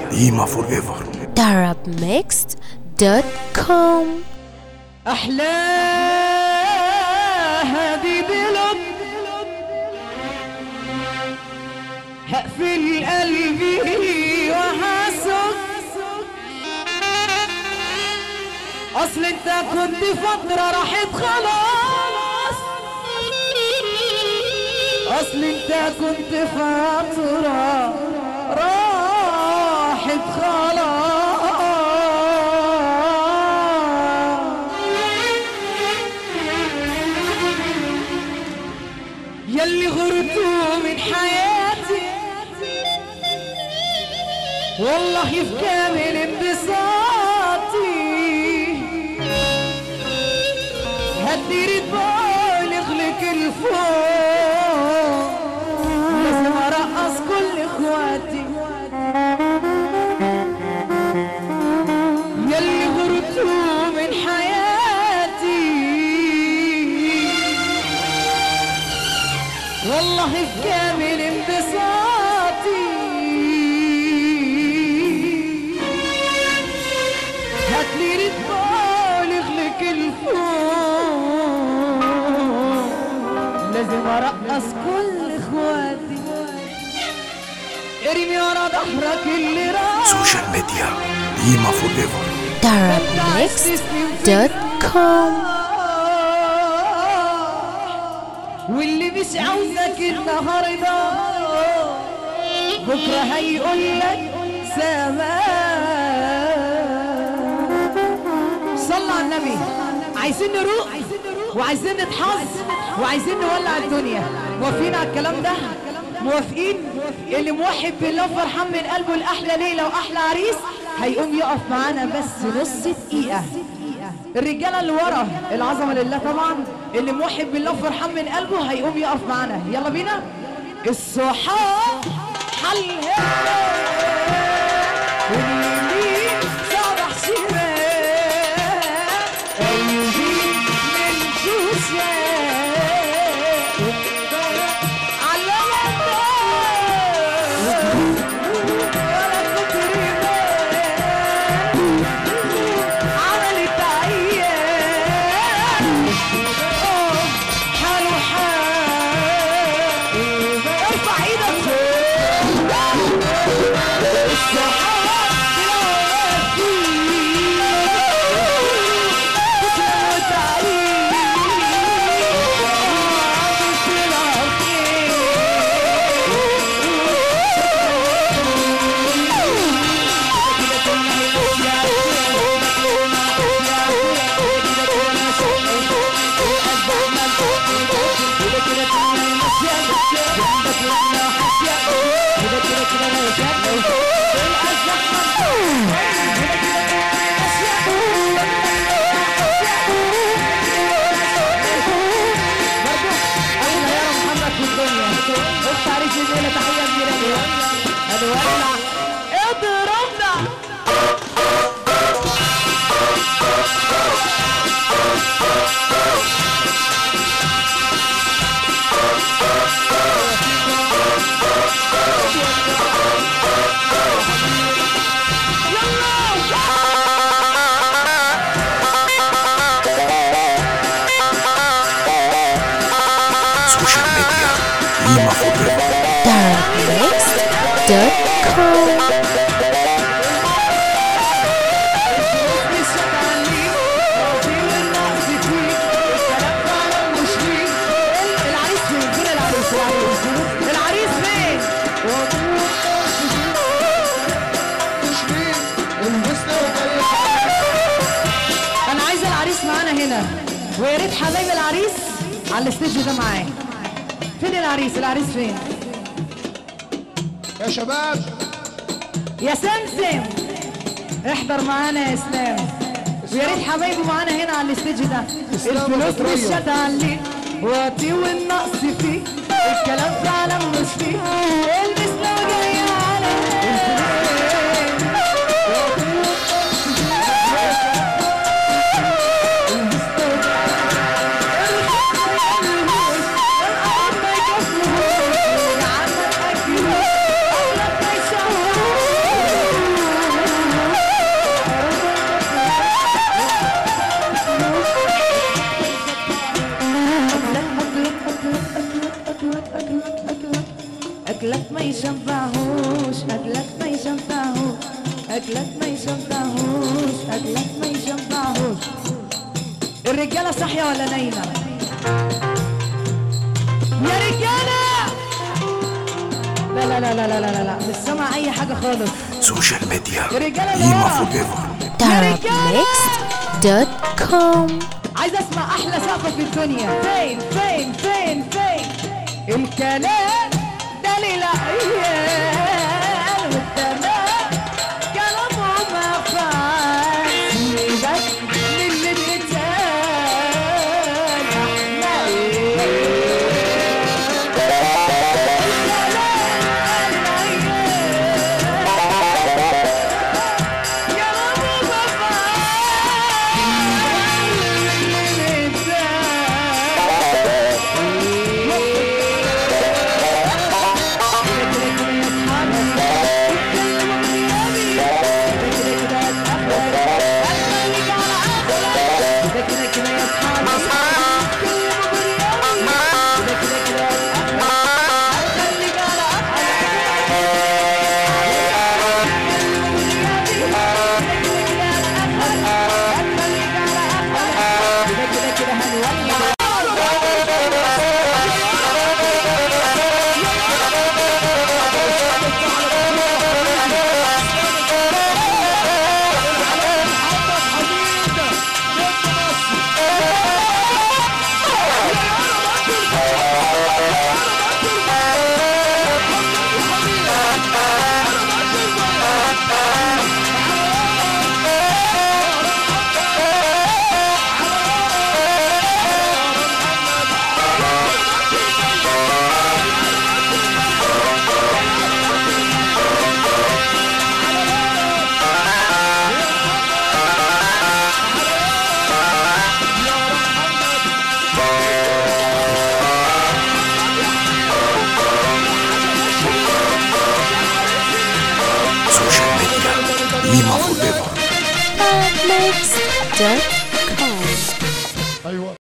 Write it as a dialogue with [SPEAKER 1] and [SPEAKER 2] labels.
[SPEAKER 1] إيما فور ايفر
[SPEAKER 2] darabmixed.com
[SPEAKER 3] أحلاها دي بلد هقفل قلبي وهسك أصل أنت كنت فترة راحت خلاص أصل أنت كنت فترة راحت خلاص يلي غرتوا من حياتي والله في كامل انبساطي هدير بالغ لك الفوق لازم ارقص كل اخواتي يلي غرتوا من حياتي والله في كامل انبساطي هاتلي رد بالغ لك الفوق لازم ارقص كل اخواتي ارمي ورا ظهرك اللي راح
[SPEAKER 1] سوشيال ميديا إيما فور ايفر
[SPEAKER 2] darabmixed.com
[SPEAKER 3] واللي مش عاوزك النهارده بكره هيقول لك سلام صلى على النبي عايزين نروق وعايزين نتحظ وعايزين نولع الدنيا موافقين على الكلام ده موافقين اللي موحد بالله فرحان من قلبه لاحلى ليله واحلى عريس هيقوم يقف معانا بس نص دقيقه الرجاله اللي ورا العظمه لله طبعا اللي موحد بالله فرحان من قلبه هيقوم يقف معانا يلا بينا الصحاب حلها واليمين صبح شمال قلبي من جوشك على ولا كتر عملت عيان حلو حال ارفع ايدك اضربنا
[SPEAKER 1] سوشيال ميديا إيما فور ايفر
[SPEAKER 2] darabmixed.com
[SPEAKER 3] العريس فين؟ انا عايزه العريس معانا هنا ويا ريت حبايب العريس على الستيج ده معاه فين العريس العريس فين
[SPEAKER 4] يا شباب
[SPEAKER 3] يا سمسم احضر معانا يا اسلام ويا ريت حبايبه معانا هنا على الستيج ده
[SPEAKER 4] إسلام
[SPEAKER 3] الفلوس
[SPEAKER 4] وفطرية.
[SPEAKER 3] مش هتعلي واطي والنقص فيه الكلام فعلا مش فيه البس لو جاي على اكلك ما يشبعهوش اكلك ما يشبعهوش اكلك ما يشبعهوش اكلك ما يشبعهوش الرجاله صاحيه ولا نايمه يا رجاله لا لا لا لا لا لا لا مش سامع اي حاجه خالص
[SPEAKER 1] سوشيال ميديا
[SPEAKER 3] يا رجالة لا.
[SPEAKER 1] قيمة فور ايفر
[SPEAKER 2] Darabmixed.com
[SPEAKER 3] عايز اسمع احلى سقفه في الدنيا فين فين فين فين الكلام ده للعيال والتمام كلامهم افعال سيبك من اللي بيتقال احنا ايه الكلام للعيال كلامهم
[SPEAKER 1] سوشيال ميديا قيمة فور ايفر
[SPEAKER 2] Darabmixed.com